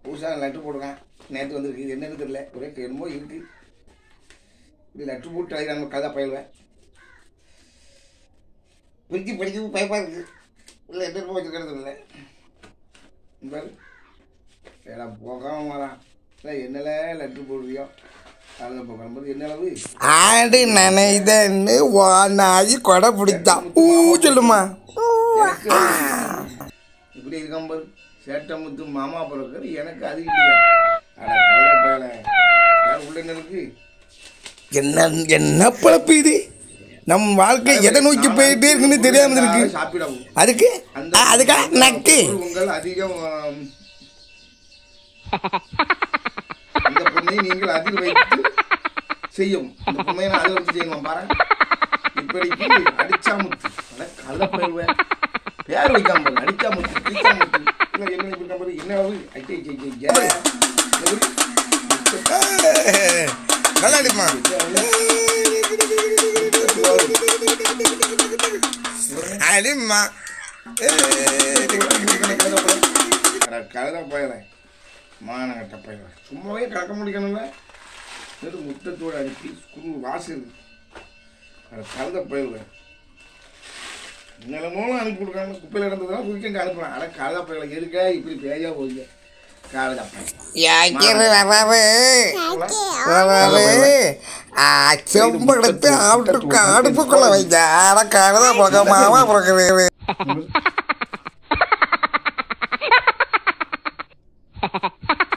புதுசாக லெட்ரு போட்டுருக்கான் நேற்று வந்திருக்கு இது என்னன்னு தெரியல ஒரே என்னமோ இருக்கு இப்படி லெட்ரு போட்டு அழைக்கிறாங்க கதை பயில்வேன் பிரித்து படிக்கிறது பயப்பாக இருக்குது இல்லை எட்டு வச்சுக்கிறது இல்லை பாரு ஏடா போகாம வரான் இல்லை என்னல லெட்ரு போடுறியோ அதில் போகணும் போது என்ன அளவு ஆடு நனைதன்னு வானாகி கொடை பிடித்தான் ஊ சொல்லுமா எனக்கு இப்படி இருக்கான் பாரு சேட்டமுத்து மாமா பிறகு எனக்கு அது இல்லையா அட கவலை பயல யார் உள்ள என்ன இருக்கு என்ன என்ன பழப்பு இது நம் வாழ்க்கை எதை நோக்கி போயிட்டே இருக்குன்னு தெரியாம இருக்கு சாப்பிடவும் அதுக்கு ஆ, அதுக்கா நக்கு உங்கள் அதிகம் ஆம், அந்த பொண்ணை நீங்கள் அதில் வைத்து செய்யும் இந்த பொம்மையை நான் அதில் வச்சு செய்யணும் பாரு இப்படிக்கு அடிச்சாமுத்து அட கள்ள பயிர்வேன் பேர் வைக்காம பாரு அடிச்சாமுத்து அடிச்சாமுத்து இல்லை என்ன இப்படி பாரு என்ன ஆகுது ஐட்டை ஐட்டை ஐட்டை நல்லா அடிமா அடிமா கலரை போயிடுறேன் மானகட்ட போயிடுறேன் சும்மாவே கலக்க முடிக்கணும்ல வெறும் முத்தத்தோடு அனுப்பி ஸ்க்ரூ வாசல் அதை கலந்த போயிடுவேன் நிலமோலும் அனுப்பி கொடுக்காம குப்பையில் இருந்ததெல்லாம் குடிக்க அனுப்புறேன் அட கலத போயிடல எதுக்கா இப்படி பேஜா போகுது கலத யாக்கிற வராது வராது செம்பெடுத்து ஆவிட்டு அடுப்புக்குள்ள வைங்க அட கழுத பக்கமாவா பிறகுது